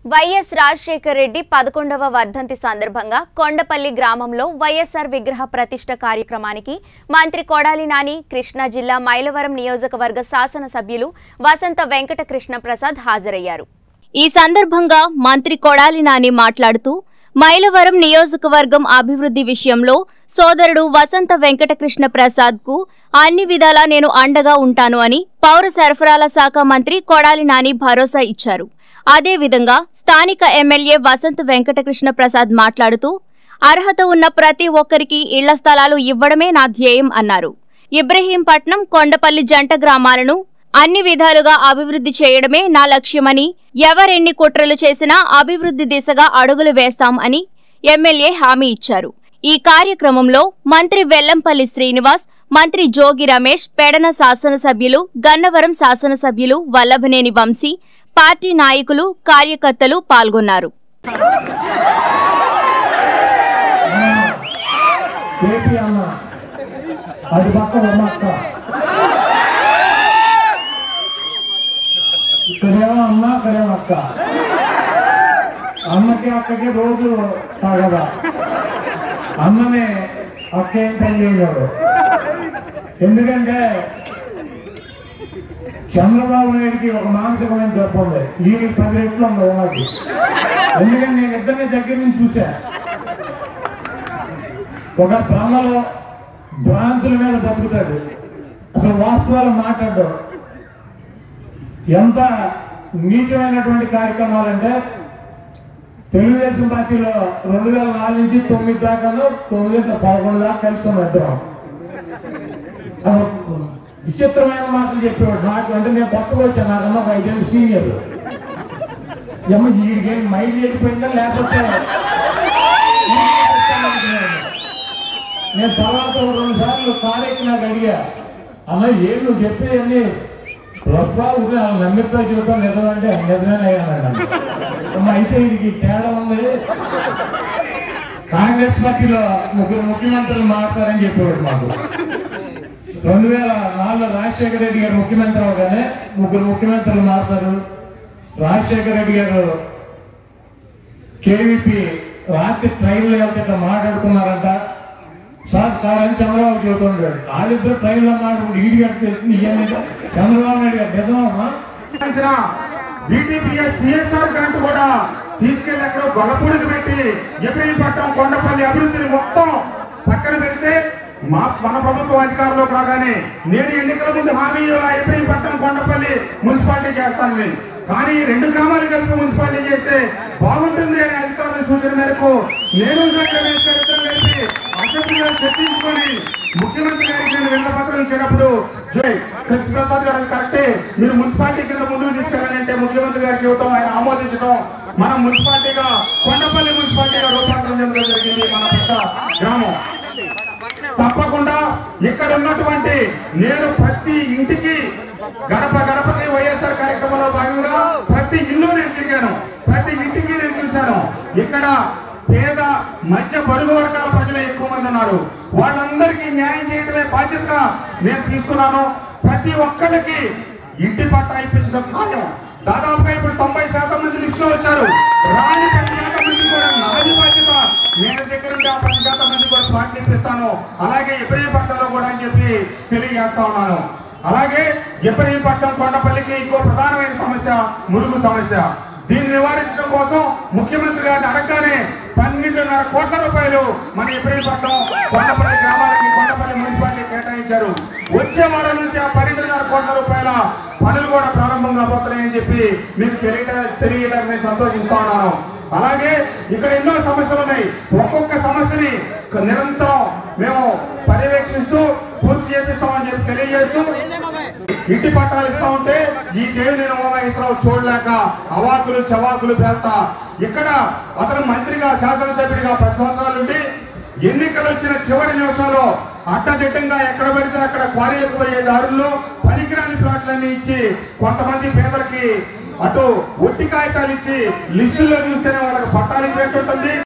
YS Rajasekhar Reddy పదకొండవ వర్ధంతి సందర్భంగా కొండపల్లి గ్రామంలో వైఎస్ఆర్ విగ్రహ ప్రతిష్ట కార్యక్రమానికి మంత్రి కొడాలి నాని కృష్ణా జిల్లా మైలవరం నియోజకవర్గ శాసనసభ్యులు వసంత వెంకట కృష్ణ ప్రసాద్ హాజరయ్యారు ఈ సందర్భంగా మంత్రి కొడాలి నాని మాట్లాడుతూ మైలవరం నియోజకవర్గం అభివృద్ధి విషయంలో సోదరుడు వసంత వెంకటకృష్ణ ప్రసాద్ కు అన్ని విధాలా నేను అండగా ఉంటాను అని పౌర సరఫరాల శాఖ మంత్రి కొడాలి నాని భరోసా ఇచ్చారు అదేవిధంగా స్థానిక ఎమ్మెల్యే వసంత వెంకటకృష్ణ ప్రసాద్ మాట్లాడుతూ అర్హత ఉన్న ప్రతి ఒక్కరికి ఇళ్ల స్థలాలు ఇవ్వడమే నా ధ్యేయం అన్నారు ఇబ్రహీంపట్నం కొండపల్లి జంట గ్రామాలను అన్ని విధాలుగా అభివృద్ధి చేయడమే నా లక్ష్యమని ఎవరెన్ని కుట్రలు చేసినా అభివృద్ధి దిశగా అడుగులు వేస్తాం అని ఎమ్మెల్యే హామీ ఇచ్చారు ఈ కార్యక్రమంలో మంత్రి వెల్లంపల్లి శ్రీనివాస్ మంత్రి జోగి రమేష్ పెడన శాసనసభ్యులు గన్నవరం శాసనసభ్యులు వల్లభనేని వంశీ పార్టీ నాయకులు కార్యకర్తలు పాల్గొన్నారు కేపీ అన్న అది పక్క ఉమ్మక్క ఇక్కడేమో అమ్మ అక్కడేమో అక్క అమ్మకి అక్కకి రోజు తాగదా అమ్మనే అక్క ఏం పని చేయలేడు ఎందుకంటే చంద్రబాబు నాయుడికి ఒక మానసికమైన జబ్బు ఉంది ఈ పది రెట్లు ఉంది ఉన్నది ఎందుకంటే నేను ఇద్దరిని దగ్గర నుంచి చూసా ఒక భ్రమలో భ్రాంతుల మీద బతుకుతాడు అసలు వాస్తవాలు మాట్లాడు ఎంత నీచమైనటువంటి కార్యక్రమాలంటే తెలుగుదేశం పార్టీలో రెండు వేల నాలుగు నుంచి తొమ్మిది దాకాలో తొమ్మిది నుంచి పదకొండు దాకా కలిసి ఉన్నాం ఇద్దరం అసలు విచిత్రమైన మాటలు చెప్పేవాడు నాకు అంటే నేను కొత్తగా వచ్చాను నాకన్నా ఒక ఐదేళ్ళు సీనియర్ ఏమో వీడికి మైలు వెళ్ళిపోయిందా లేకపోతే నేను తర్వాత ఒక రెండు సార్లు కాలేజీ నాకు అడిగా అన్న ఏం నువ్వు చెప్పేవన్నీ ప్రొఫా ఊరి వాళ్ళు నమ్మితో చూద్దాం నిజమంటే నిజమే అయ్యాను అమ్మ అయితే ఇది తేడా ఉంది కాంగ్రెస్ పార్టీలో ముగ్గురు ముఖ్యమంత్రులు మారుతారని చెప్పేవాడు మాకు రెండు వేల నాలుగులో రాజశేఖర రెడ్డి గారు ముఖ్యమంత్రి అవగానే ముగ్గురు ముఖ్యమంత్రులు మారుతారు రాజశేఖర రెడ్డి గారు కేవీపీ రాత్రి ట్రైన్లో వెళ్తే మాట్లాడుకున్నారంట సార్ సార్ అని చంద్రబాబు చెబుతుంటాడు వాళ్ళిద్దరు ట్రైన్లో మాట్లాడుకుంటూ ఈడి గారికి తెలిసింది ఇవన్నీ చంద్రబాబు నాయుడు గారు నిజమమ్మా సంబంధించిన బీటీపీఎస్ సిఎస్ఆర్ గ్రాంట్ కూడా తీసుకెళ్లి అక్కడ గొల్లపూడికి పెట్టి ఎబ్రహీంపట్నం కొండపల్లి అభివృద్ధిని మొత్తం పక్కన పెడితే మా మన ప్రభుత్వం అధికారంలోకి రాగానే నేను ఎన్నికల ముందు హామీ ఇవ్వాలా ఎబ్రహీంపట్నం కొండపల్లి మున్సిపాలిటీ చేస్తాను నేను కానీ ఈ రెండు గ్రామాలు కలిపి మున్సిపాలిటీ చేస్తే బాగుంటుంది అనే అధికారుల సూచన మేరకు నేను రమేష్ గారు ఇద్దరు కలిసి అసెంబ్లీలో చర్చించుకొని ముఖ్యమంత్రి గారికి నేను విన్న పత్రం ఇచ్చినప్పుడు జై కృష్ణప్రసాద్ గారు కరెక్టే మీరు మున్సిపాలిటీ కింద ముందుకు తీసుకెళ్ళాలి అంటే ముఖ్యమంత్రి గారికి ఇవ్వటం ఆయన ఆమోదించడం మనం మున్సిపాలిటీగా కొండపల్లి మున్సిపాలిటీగా రూపాంతరం చెందడం జరిగింది మన పెద్ద గ్రామం తప్పకుండా ఇక్కడ ఉన్నటువంటి నేను ప్రతి ఇంటికి గడప గడపకి వైఎస్ఆర్ కార్యక్రమంలో భాగంగా ప్రతి ఇల్లు నేను తిరిగాను ప్రతి ఇంటికి నేను చూశాను ఇక్కడ పేద మధ్య బడుగు వర్గాల ప్రజలే ఎక్కువ మంది ఉన్నారు వాళ్ళందరికీ న్యాయం చేయడమే బాధ్యతగా నేను తీసుకున్నాను ప్రతి ఒక్కళ్ళకి ఇంటి పట్టా ఇప్పించడం ఖాయం దాదాపుగా ఇప్పుడు తొంభై శాతం మంది లిస్టులో వచ్చారు రాని పది శాతం మంది కూడా నాది బాధ్యత నేను దగ్గర ఉండి ఆ పది శాతం మంది కూడా స్పాట్ ఇప్పిస్తాను అలాగే ఇబ్రహీంపట్నంలో కూడా అని చెప్పి తెలియజేస్తా ఉన్నాను అలాగే ఇబ్రహీంపట్నం కొండపల్లికి ఇంకో ప్రధానమైన సమస్య మురుగు సమస్య దీన్ని నివారించడం కోసం ముఖ్యమంత్రి గారిని అడగగానే పన్నెండున్నర కోట్ల రూపాయలు మన ఇబ్రహీంపట్నం కొండపల్లి గ్రామాలకి కొండపల్లి మున్సిపాలిటీ కేటాయించారు వచ్చే వారం నుంచి ఆ పన్నెండున్నర కోట్ల రూపాయల పనులు కూడా ప్రారంభం కాబోతున్నాయని చెప్పి మీకు తెలియట తెలియడానికి నేను సంతోషిస్తా ఉన్నాను అలాగే ఇక్కడ ఎన్నో సమస్యలు ఉన్నాయి ఒక్కొక్క సమస్యని నిరంతరం మేము పర్యవేక్షిస్తూ పూర్తి చేపిస్తామని చెప్పి తెలియజేస్తూ ఇంటి పట్టాలు ఇస్తా ఉంటే ఈ దేవుని ఉమామహేశ్వరరావు చూడలేక అవాకులు చవాకులు పేల్తా ఇక్కడ అతను మంత్రిగా శాసనసభ్యుడిగా పది సంవత్సరాలు ఉండి ఎన్నికలు వచ్చిన చివరి నిమిషంలో అడ్డదిడ్డంగా ఎక్కడ పడితే అక్కడ క్వారీలకు పోయే దారుల్లో పనికిరాని ప్లాట్లన్నీ ఇచ్చి కొంతమంది పేదలకి అటు ఒట్టి కాగితాలు ఇచ్చి లిస్టుల్లో చూస్తేనే వాళ్ళకి పట్టాలు ఇచ్చినట్టు ఉంటుంది